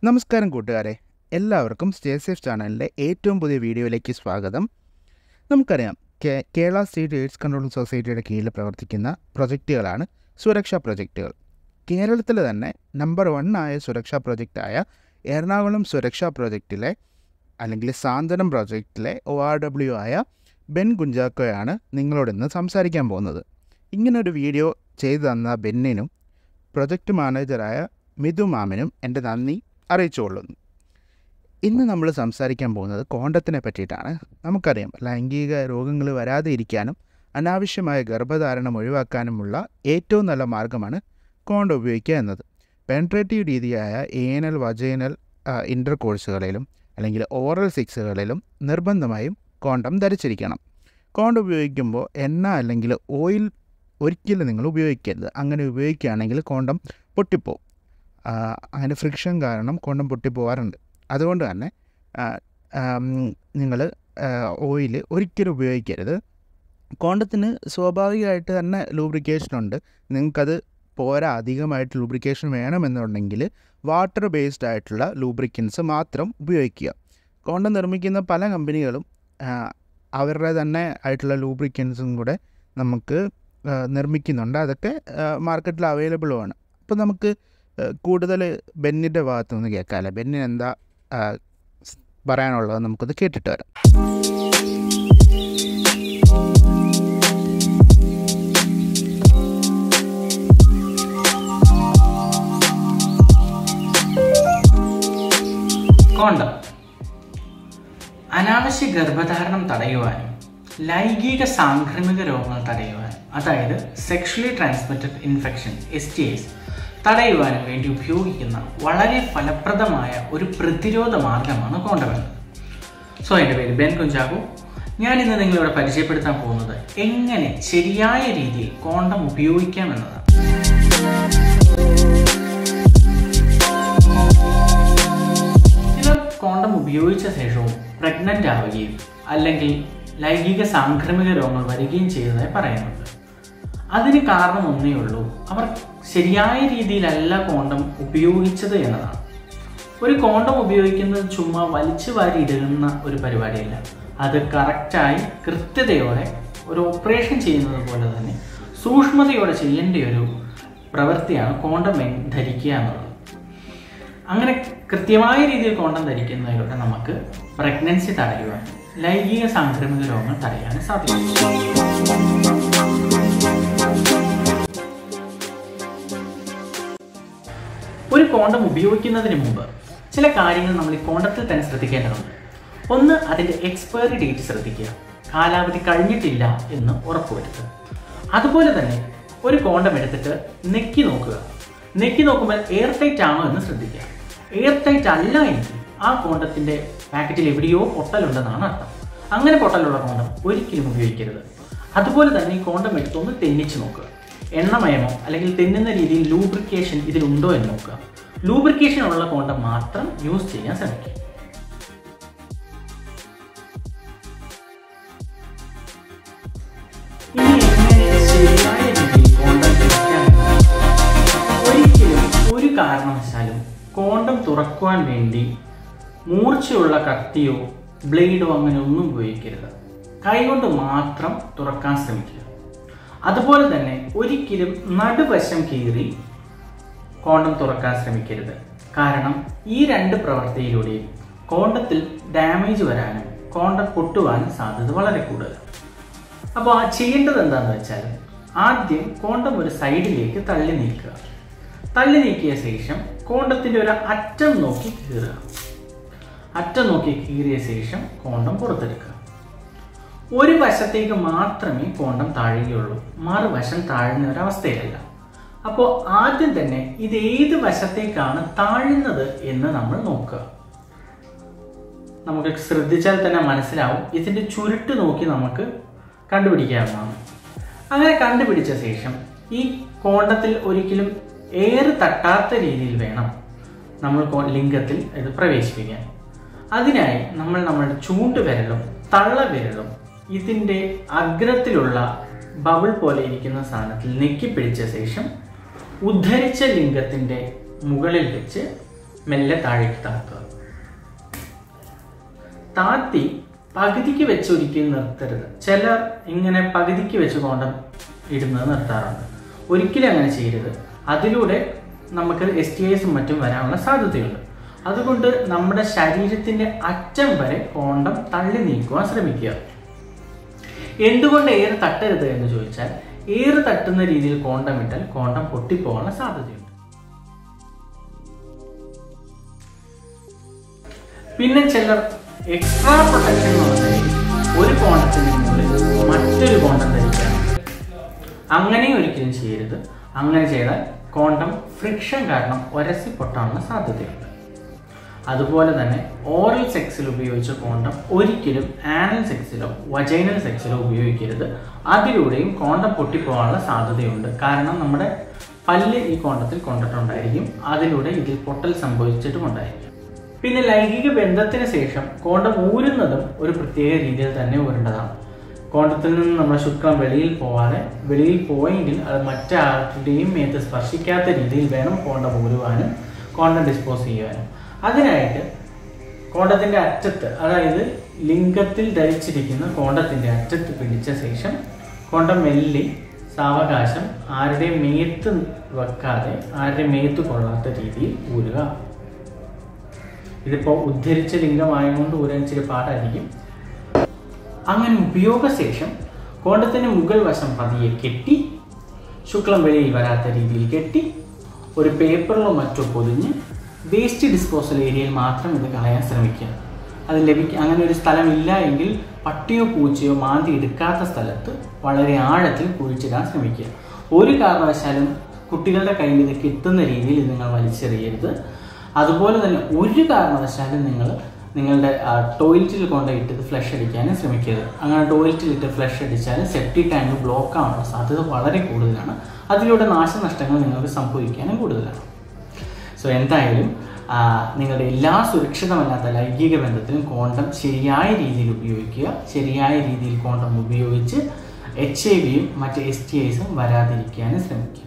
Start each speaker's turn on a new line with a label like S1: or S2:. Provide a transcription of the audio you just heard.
S1: നമസ്കാരം കൂട്ടുകാരെ എല്ലാവർക്കും സ്റ്റേ സേഫ് ചാനലിൻ്റെ ഏറ്റവും പുതിയ വീഡിയോയിലേക്ക് സ്വാഗതം നമുക്കറിയാം കേ കേരള സ്റ്റേറ്റ് എയ്ഡ്സ് കൺട്രോൾ സൊസൈറ്റിയുടെ കീഴിൽ പ്രവർത്തിക്കുന്ന പ്രൊജക്റ്റുകളാണ് സുരക്ഷാ പ്രൊജക്റ്റുകൾ കേരളത്തിൽ തന്നെ നമ്പർ വൺ ആയ സുരക്ഷാ പ്രൊജക്റ്റായ എറണാകുളം സുരക്ഷാ പ്രൊജക്റ്റിലെ അല്ലെങ്കിൽ സാന്ത്വനം പ്രൊജക്റ്റിലെ ഒ ആർ ഡബ്ല്യു ആയ ബെൻ കുഞ്ചാക്കോയാണ് നിങ്ങളോട് ഇന്ന് സംസാരിക്കാൻ പോകുന്നത് ഇങ്ങനൊരു വീഡിയോ ചെയ്തു തന്ന ബെന്നിനും പ്രൊജക്റ്റ് മാനേജറായ മിഥു മാമിനും എൻ്റെ നന്ദി അറിയിച്ചുകൊള്ളുന്നു ഇന്ന് നമ്മൾ സംസാരിക്കാൻ പോകുന്നത് കോണ്ടത്തിനെ പറ്റിയിട്ടാണ് നമുക്കറിയാം ലൈംഗിക രോഗങ്ങൾ വരാതെ ഇരിക്കാനും അനാവശ്യമായ ഗർഭധാരണം ഒഴിവാക്കാനുമുള്ള ഏറ്റവും നല്ല മാർഗ്ഗമാണ് കോണ്ട ഉപയോഗിക്കുക എന്നത് പെൻട്രേറ്റീവ് രീതിയായ ഏനൽ വജൈനൽ ഇൻ്റർ കോഴ്സുകളിലും അല്ലെങ്കിൽ ഓറൽ സിക്സുകളിലും നിർബന്ധമായും കോണ്ടം ധരിച്ചിരിക്കണം കോണ്ടം ഉപയോഗിക്കുമ്പോൾ എണ്ണ അല്ലെങ്കിൽ ഓയിൽ ഒരിക്കലും നിങ്ങൾ ഉപയോഗിക്കരുത് അങ്ങനെ ഉപയോഗിക്കുകയാണെങ്കിൽ കോണ്ടം പൊട്ടിപ്പോവും ആ, അങ്ങനെ ഫ്രിക്ഷൻ കാരണം കോണ്ടം പൊട്ടിപ്പോവാറുണ്ട് അതുകൊണ്ട് തന്നെ നിങ്ങൾ ഓയിൽ ഒരിക്കലും ഉപയോഗിക്കരുത് കോണ്ടത്തിന് സ്വാഭാവികമായിട്ട് തന്നെ ലൂബ്രിക്കേഷൻ ഉണ്ട് നിങ്ങൾക്കത് പോരാ അധികമായിട്ട് ലൂബ്രിക്കേഷൻ വേണമെന്നുണ്ടെങ്കിൽ വാട്ടർ ബേസ്ഡ് ആയിട്ടുള്ള ലൂബ്രിക്കൻസ് മാത്രം ഉപയോഗിക്കുക കോണ്ടം നിർമ്മിക്കുന്ന പല കമ്പനികളും ആ, അവരുടെ തന്നെ ആയിട്ടുള്ള ലൂബ്രിക്കൻസും കൂടെ നമുക്ക് ആ, നിർമ്മിക്കുന്നുണ്ട് അതൊക്കെ മാർക്കറ്റിൽ അവൈലബിളുമാണ് അപ്പോൾ നമുക്ക് കൂടുതൽ ബെന്നിൻ്റെ ഭാഗത്തു നിന്ന് കേൾക്കാമല്ലേ ബെന്നിന് എന്താ ആ, സ് പറയാനുള്ളത് നമുക്കത് കേട്ടിട്ട് വരാം
S2: കോണ്ടം അനാവശ്യ ഗർഭധാരണം തടയുവാനും ലൈംഗിക സാംക്രമിക രോഗങ്ങൾ തടയുവാനും അതായത് sexually transmitted infection S T Is തടയുവാനും വേണ്ടി ഉപയോഗിക്കുന്ന വളരെ ഫലപ്രദമായ ഒരു പ്രതിരോധ മാർഗമാണ് കോണ്ടം എന്നത് സോ എൻ്റെ പേര് ബെൻ കുഞ്ചാകു ഞാൻ ഇന്ന് നിങ്ങളിവിടെ പരിചയപ്പെടുത്താൻ പോകുന്നത് എങ്ങനെ ശരിയായ രീതിയിൽ കോണ്ടം ഉപയോഗിക്കാം എന്നതാണ് ചിലർ കോണ്ടം ഉപയോഗിച്ച ശേഷവും പ്രഗ്നൻ്റ് ആവുകയും അല്ലെങ്കിൽ ലൈംഗിക സാംക്രമിക രോഗങ്ങൾ വരികയും ചെയ്തതായി പറയുന്നുണ്ട് അതിന് കാരണം ഒന്നേ ഉള്ളൂ അവർ ശരിയായ രീതിയിലല്ല കോണ്ടം ഉപയോഗിച്ചത് എന്നതാണ് ഒരു കോണ്ടം ഉപയോഗിക്കുന്നത് ചുമ്മാ വലിച്ചു വാരി ഇടുന്ന ഒരു പരിപാടിയല്ല അത് കറക്റ്റായി കൃത്യതയോടെ ഒരു ഓപ്പറേഷൻ ചെയ്യുന്നത് പോലെ തന്നെ സൂക്ഷ്മതയോടെ ചെയ്യേണ്ട ഒരു പ്രവൃത്തിയാണ് കോണ്ടം എ- ധരിക്കുക എന്നുള്ളത് അങ്ങനെ കൃത്യമായ രീതിയിൽ കോണ്ടം ധരിക്കുന്നതിലൂടെ നമുക്ക് പ്രഗ്നൻസി തടയുവാൻ ലൈംഗിക സാംക്രമിക രോഗങ്ങൾ തടയാൻ സാധിക്കും ഒരു കോണ്ടം ഉപയോഗിക്കുന്നതിന് മുമ്പ് ചില കാര്യങ്ങൾ നമ്മൾ ഈ കോണ്ടത്തിൽ തന്നെ ശ്രദ്ധിക്കേണ്ടതുണ്ട് ഒന്ന് അതിൻ്റെ എക്സ്പയറി ഡേറ്റ് ശ്രദ്ധിക്കുക കാലാവധി കഴിഞ്ഞിട്ടില്ല എന്ന് ഉറപ്പുവരുത്തുക അതുപോലെ തന്നെ ഒരു കോണ്ടം എടുത്തിട്ട് നെക്കി നോക്കുക നെക്കി നോക്കുമ്പോൾ എയർ ടൈറ്റ് ആണോ എന്ന് ശ്രദ്ധിക്കുക എയർ ടൈറ്റ് അല്ല എങ്കിൽ ആ കോണ്ടത്തിൻ്റെ പാക്കറ്റിൽ എവിടെയോ പൊട്ടലുണ്ടെന്നാണ് അർത്ഥം അങ്ങനെ പൊട്ടലുള്ള കോണ്ടം ഒരിക്കലും ഉപയോഗിക്കരുത് അതുപോലെ തന്നെ ഈ കോണ്ടം എടുത്തൊന്ന് തെന്നിച്ച് നോക്കുക എണ്ണമയമോ അല്ലെങ്കിൽ തെന്നുന്ന രീതിയിൽ ലൂബ്രിക്കേഷൻ ഇതിലുണ്ടോ എന്ന് നോക്കുക ലൂബ്രിക്കേഷൻ ഉള്ള കോണ്ടം മാത്രം യൂസ് ചെയ്യാൻ ശ്രമിക്കുക ഇനി എങ്ങനെ ശരിയായ രീതിയിൽ കോണ്ടം തുറക്കാമെന്ന് ഒരിക്കലും ഒരു കാരണവശാലും കോണ്ടം തുറക്കുവാൻ വേണ്ടി മൂർച്ചയുള്ള കത്തിയോ ബ്ലേഡോ അങ്ങനെ ഒന്നും ഉപയോഗിക്കരുത് കൈകൊണ്ട് മാത്രം തുറക്കാൻ ശ്രമിക്കുക അതുപോലെ തന്നെ ഒരിക്കലും നടുവശം കീറി കോണ്ടം തുറക്കാൻ ശ്രമിക്കരുത് കാരണം ഈ രണ്ട് പ്രവൃത്തിയിലൂടെയും കോണ്ടത്തിൽ ഡാമേജ് വരാനും കോണ്ടം പൊട്ടുവാനും സാധ്യത വളരെ കൂടുതലാണ് അപ്പോൾ ആ ചെയ്യേണ്ടത് എന്താണെന്ന് വെച്ചാൽ ആദ്യം കോണ്ടം ഒരു സൈഡിലേക്ക് തള്ളി നീക്കുക തള്ളി നീക്കിയ ശേഷം കോണ്ടത്തിൻ്റെ ഒരു അറ്റം നോക്കി കീറുക അറ്റം നോക്കി കീറിയ ശേഷം കോണ്ടം പുറത്തെടുക്കുക ഒരു വശത്തേക്ക് മാത്രമേ കോണ്ടം താഴുകയുള്ളൂ മറുവശം താഴുന്ന ഒരവസ്ഥയല്ല അപ്പോൾ ആദ്യം തന്നെ ഇത് ഏത് വശത്തേക്കാണ് താഴുന്നത് എന്ന് നമ്മൾ നോക്കുക നമുക്ക് ശ്രദ്ധിച്ചാൽ തന്നെ മനസ്സിലാവും ഇതിൻ്റെ ചുരുട്ട് നോക്കി നമുക്ക് കണ്ടുപിടിക്കാവുന്നതാണ് അങ്ങനെ കണ്ടുപിടിച്ച ശേഷം ഈ കോണ്ടത്തിൽ ഒരിക്കലും എയർ തട്ടാത്ത രീതിയിൽ വേണം നമ്മൾ കോ- ലിംഗത്തിൽ ഇത് പ്രവേശിപ്പിക്കാൻ അതിനായി നമ്മൾ നമ്മുടെ ചൂണ്ടുവിരലും തള്ളവിരലും ഇതിൻ്റെ അഗ്രത്തിലുള്ള ബബിൾ പോലെ ഇരിക്കുന്ന സാധനത്തിൽ നെക്കിപ്പിടിച്ച ശേഷം ഉദ്ധരിച്ച ലിംഗത്തിൻ്റെ മുകളിൽ വെച്ച് മെല്ലെ താഴേക്ക് താഴ്ത്തുക താത്തി പകുതിക്ക് വെച്ച് ഒരിക്കലും നിർത്തരുത് ചിലർ ഇങ്ങനെ പകുതിക്ക് വെച്ച് കോണ്ടം ഇടുന്നത് നിർത്താറുണ്ട് ഒരിക്കലും അങ്ങനെ ചെയ്യരുത് അതിലൂടെ നമുക്ക് എസ് ടി ഐസും മറ്റും വരാനുള്ള സാധ്യതയുണ്ട് അതുകൊണ്ട് നമ്മുടെ ശരീരത്തിന്റെ അറ്റം വരെ കോണ്ടം തള്ളി നീക്കുവാൻ ശ്രമിക്കുക എന്തുകൊണ്ട് എയർ തട്ടരുത് എന്ന് ചോദിച്ചാൽ എയർ തട്ടുന്ന രീതിയിൽ കോണ്ടം ഇട്ടാൽ കോണ്ടം പൊട്ടിപ്പോകാനുള്ള സാധ്യതയുണ്ട് പിന്നെ ചിലർ എക്സ്ട്രാ പ്രൊട്ടക്ഷൻ എന്ന് പറഞ്ഞാൽ ഒരു കോണ്ടത്തിന് മുകളിൽ മറ്റൊരു കോണ്ടം ധരിക്കണം അങ്ങനെ ഒരിക്കലും ചെയ്യരുത് അങ്ങനെ ചെയ്താൽ കോണ്ടം ഫ്രിക്ഷൻ കാരണം ഒരസി പൊട്ടാനുള്ള സാധ്യതയുണ്ട് അതുപോലെ തന്നെ ഓറൽ സെക്സിൽ ഉപയോഗിച്ച കോണ്ടം ഒരിക്കലും ആനൽ സെക്സിലോ വജൈനൽ സെക്സിലോ ഉപയോഗിക്കരുത് അതിലൂടെയും കോണ്ടം പൊട്ടിപ്പോകാനുള്ള സാധ്യതയുണ്ട് കാരണം നമ്മുടെ പല്ല് ഈ കോണ്ടത്തിൽ കൊണ്ടിട്ടുണ്ടായിരിക്കും അതിലൂടെ ഇതിൽ പൊട്ടൽ സംഭവിച്ചിട്ടുമുണ്ടായിരിക്കും പിന്നെ ലൈംഗിക ബന്ധത്തിന് ശേഷം കോണ്ടം ഊരുന്നതും ഒരു പ്രത്യേക രീതിയിൽ തന്നെ ഊരേണ്ടതാണ് കോണ്ടത്തിൽ നിന്ന് നമ്മുടെ ശുക്രം വെളിയിൽ പോവാതെ വെളിയിൽ പോയെങ്കിൽ അത് മറ്റാരുടെയും മേത്ത് സ്പർശിക്കാത്ത രീതിയിൽ വേണം കോണ്ടം ഊരുവാനും കോണ്ടം ഡിസ്പോസ് ചെയ്യുവാനും അതിനായിട്ട് കോണ്ടത്തിന്റെ അറ്റത്ത് അതായത് ലിംഗത്തിൽ ധരിച്ചിരിക്കുന്ന കോണ്ടത്തിന്റെ അറ്റത്ത് പിടിച്ച ശേഷം കോണ്ടം മെല്ലി സാവകാശം ആരുടെയും മേത്ത് വെക്കാതെ ആരുടെയും മേത്ത് കൊള്ളാത്ത രീതിയിൽ ഊരുക ഇതിപ്പോൾ ഉദ്ധരിച്ച ലിംഗമായതുകൊണ്ട് ഊരാൻ ഇച്ചിരി പാടായിരിക്കും അങ്ങനെ ഉപയോഗശേഷം കോണ്ടത്തിന് മുകൾ വശം പതിയെ കെട്ടി ശുക്ലം വെളിയിൽ വരാത്ത രീതിയിൽ കെട്ടി ഒരു പേപ്പറിലോ മറ്റോ പൊതിഞ്ഞ് വേസ്റ്റ് ഡിസ്പോസൽ ഏരിയയിൽ മാത്രം ഇത് കളയാൻ ശ്രമിക്കുക അത് ലഭിക്കുക അങ്ങനെ ഒരു സ്ഥലമില്ല എങ്കിൽ പട്ടിയോ പൂച്ചയോ മാന്തി എടുക്കാത്ത സ്ഥലത്ത് വളരെ ആഴത്തിൽ കുഴിച്ചിടാൻ ശ്രമിക്കുക ഒരു കാരണവശാലും കുട്ടികളുടെ കയ്യിൽ ഇത് കിട്ടുന്ന രീതിയിൽ ഇത് നിങ്ങൾ വലിച്ചെറിയരുത് അതുപോലെ തന്നെ ഒരു കാരണവശാലും നിങ്ങൾ നിങ്ങളുടെ ടോയ്ലറ്റിൽ കൊണ്ടുപോയിട്ട് ഇത് ഫ്ലഷ് അടിക്കാനും ശ്രമിക്കരുത് അങ്ങനെ ടോയ്ലറ്റിൽ ഇട്ട് ഫ്ലഷ് അടിച്ചാൽ സെപ്റ്റി ടാങ്ക് ബ്ലോക്ക് ആവാനുള്ള സാധ്യത വളരെ കൂടുതലാണ് അതിലൂടെ നാശനഷ്ടങ്ങൾ നിങ്ങൾക്ക് സംഭവിക്കാനും കൂടുതലാണ് സോ എന്തായാലും ആ, നിങ്ങളുടെ എല്ലാ സുരക്ഷിതമല്ലാത്ത ലൈംഗിക ബന്ധത്തിലും കോണ്ടം ശരിയായ രീതിയിൽ ഉപയോഗിക്കുക ശരിയായ രീതിയിൽ കോണ്ടം ഉപയോഗിച്ച് എച്ച് ഐ വിയും മറ്റ് എസ് ടി ഐസും വരാതിരിക്കാനും ശ്രമിക്കുക